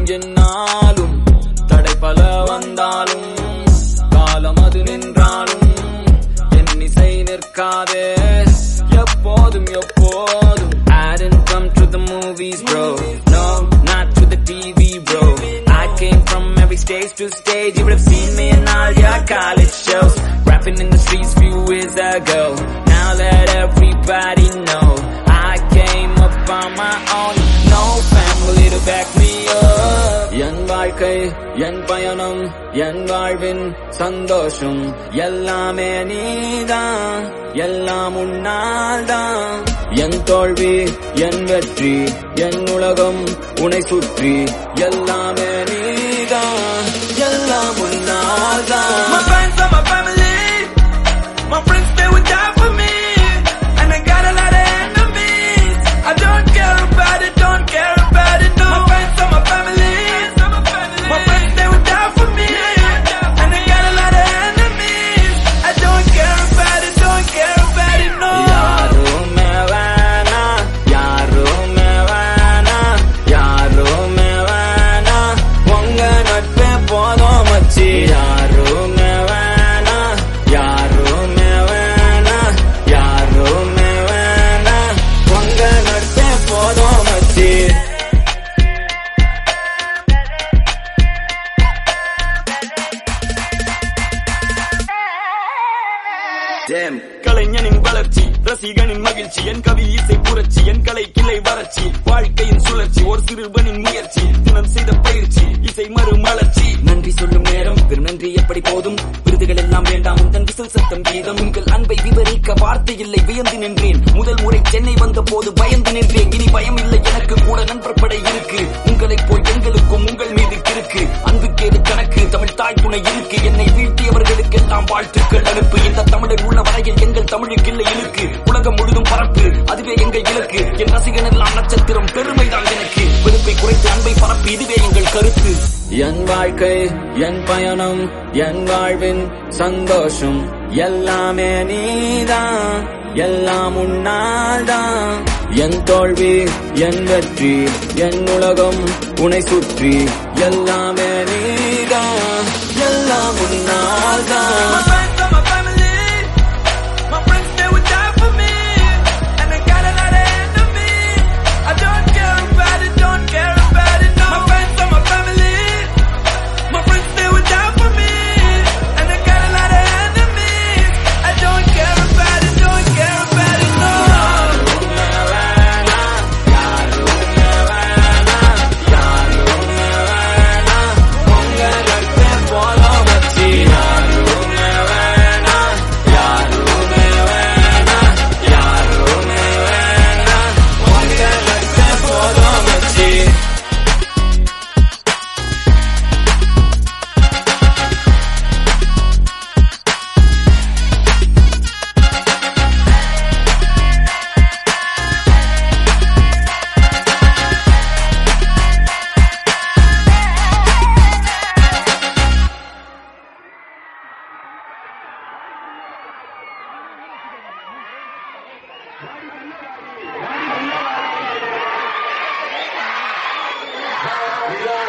என்னாலும் தடை பல வந்தாலும் காலம் அது நின்றாலும் என் இசை நிற்காதே எப்போதும் எப்போதும் I didn't come to the movies bro No, not to the TV bro I came from every stage to stage You would have seen me in all your college shows Rapping in the streets few years ago Now let everybody know I came up on my own No family to back me up என் வாழ்க்கை என் பயணம் என் வாழ்வின் சந்தோஷம் எல்லாமே நீதான் எல்லாம் உன்னால்தான் என் தோல்வி என் வெற்றி என் உலகம் உனை சுற்றி எல்லாமே நீதான் எல்லாம் உன்னால்தான் My friends are my family. My friends they would die for me. And I got a lot of enemies. I don't care about it, don't care about it, no. My friends are my family. My friends they would die for me. And I got a lot of enemies. I don't care about it, don't care about it, no. யாருமே வேணா யாருமே வேணா யாருமே வேணா உங்க நட்பே போதும் மச்சி யாருமே வேணா யாருமே வேணா யாருமே வேணா உங்க நட்பே போதும் மச்சி கலைஞனின் வளர்ச்சி ரசிகனின் மகிழ்ச்சி என் கவி இசை புரட்சி என் கலை கிளை வறட்சி வாழ்க்கையின் சுழற்சி ஒரு சிறுவனின் முயற்சி தினம் செய்த பயிற்சி இசை மறுமலர்ச்சி நன்றி சொல்லும் நேரம் பெரும் நன்றி எப்படி போதும் விருதுகள் எல்லாம் வேண்டாம் உந்தன் விசில் சத்தம் கீதம் உங்கள் அன்பை விவரிக்க வார்த்தை இல்லை வியந்து நின்றேன் முதல் முறை சென்னை வந்த போது பயந்து நின்றேன் இனி பயம் இல்லை எனக்கு கூட நண்பர் படை இருக்கு உங்களைப் போல் எங்களுக்கும் உங்கள் மீது கிறுக்கு அன்புக்கேது கணக்கு தமிழ் தாய் துணை இருக்கு என்னை வீழ்த்தியவர்களுக்கெல்லாம் வாழ்த்துக்கள் அனுப்பு இந்த தமிழர் உள்ள வரையில் எங்கள் தமிழுக்கு இல்லை இருக்கு உலகம் முழுதும் பரப்பு அதுவே எங்கள் இலக்கு என் ரசிகன் எல்லாம் நட்சத்திரம் பெருமைதான் எனக்கு வெறுப்பை குறைத்து அன்பை பரப்பு இதுவே எங்கள் கருத்து என் வாழ்க்கை என் பயணம் என் வாழ்வின் சந்தோஷம் எல்லாமே நீதான் எல்லாம் உன்னால்தான் என் தோல்வி என் வெற்றி என் உலகம் உனை சுற்றி எல்லாமே நீதான் எல்லாம் உன்னால்தான் My friends are my family. My friends they would die for me. And I got a lot of enemies. I don't care about it, don't care about it, no. My friends are my family. My friends they would die for me. And I got a lot of enemies. I don't care about it, don't care about it, no. We are